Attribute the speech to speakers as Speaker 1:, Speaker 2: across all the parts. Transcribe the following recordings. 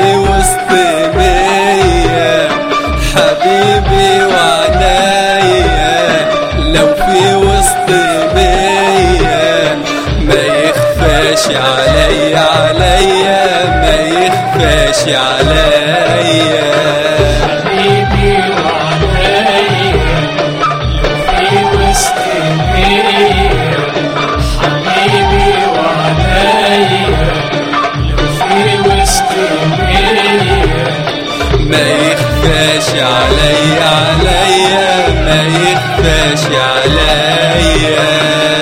Speaker 1: في وسط مية حبيبي وعنايا لو في وسط مية ما يخفاش عليا عليا ما يخفاش عليا
Speaker 2: حبيبي وعنايا لو في وسط مية حبيبي وعنايا لو في وسط مية
Speaker 1: ما يخفاش عليا عليا ما يخفاش عليا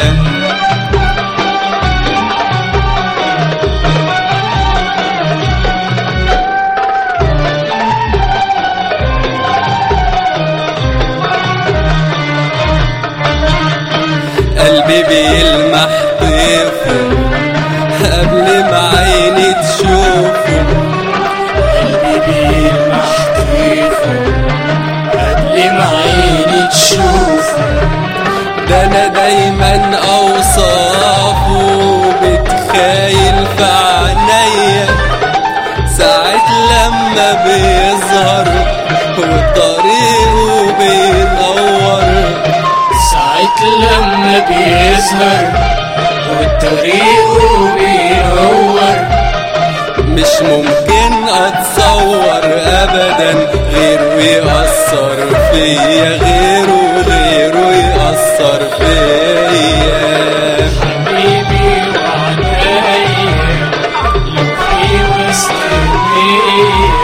Speaker 1: قلبي بيلمح طيفه قبل ما عيني تشوفه
Speaker 2: قلبي بيلمح طيفه قبل ما عيني تشوفه
Speaker 1: ده انا دايما اوصافه بتخايل في عينيا ساعة لما بيظهر وطريقه بينور
Speaker 2: ساعة لما بيظهر والطريق بينور
Speaker 1: مش ممكن اتصور ابدا غيره يأثر فيا غيره غيره يأثر فيا
Speaker 2: حبيبي وعنايا لو في وسط المية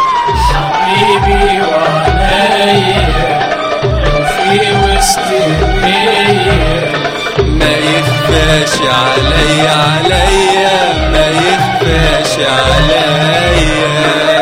Speaker 2: حبيبي وعنايا لو في وسط المية
Speaker 1: ما يخفاش عليا عليا ما يخفاش عليا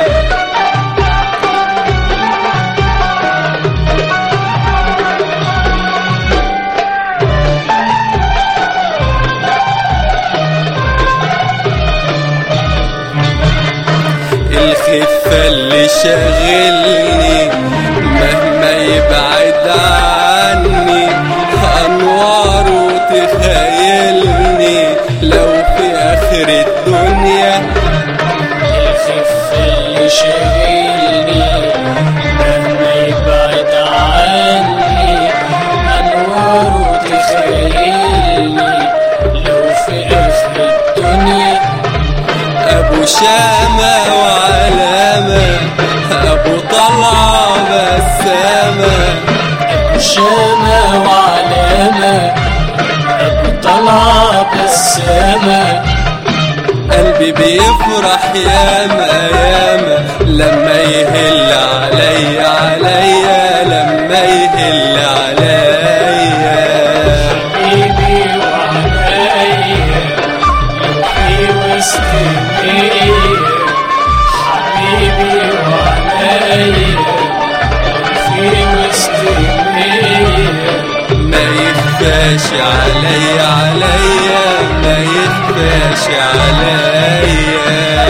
Speaker 1: الخفة اللي شاغلني مهما يبعد عني أنواره تخيلني لو في آخر الدنيا
Speaker 2: الخفة اللي شاغلني مهما يبعد عني أنواره تخيلني لو في آخر الدنيا
Speaker 1: أبو شامة وعلامة أبو طلعة بسامة
Speaker 2: شامة وعلامة أبو طلعة بسامة
Speaker 1: قلبي بيفرح ياما ياما لما يهل عليا عليا لما يهل عليا
Speaker 2: حبيبي وعنايا لو في وسط المية حبيبي وعنايا لو في وسط المية
Speaker 1: ما يخفاش عليا عليا ما يخفاش عليا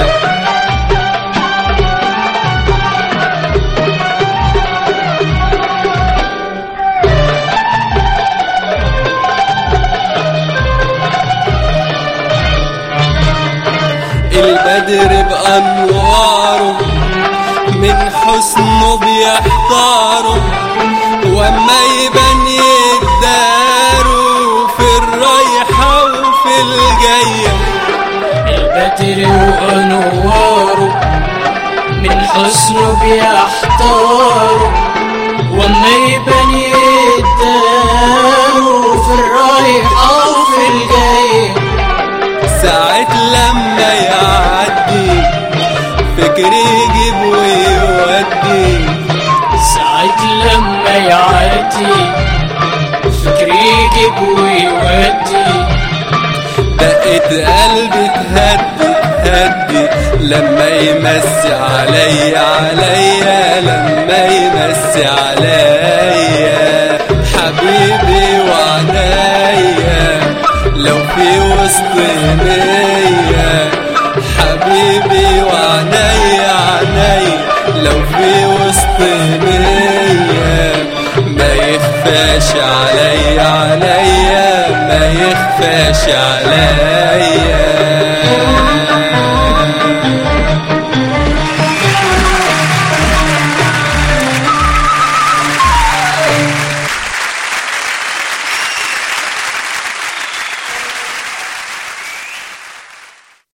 Speaker 1: البدر بأنواره من حسنه بيحتاره وما يبان يقداره في الرايحة وفي الجاية
Speaker 2: البدر وأنواره من حسنه بيحتاره وما يبان يقداره في الرايحة وفي الجاية
Speaker 1: ساعة لما يعدي فكري يجيب ويودي
Speaker 2: ساعة لما يعدي فكري يجيب ويودي
Speaker 1: دقة قلبي تهدي تهدي لما يمسي عليا عليا لما يمسي عليا حبيبي وعنايا لو في وسط مية حبيبي وعنايا عنايا لو في وسط مية ما يخفاش عليا عليا ما يخفاش عليا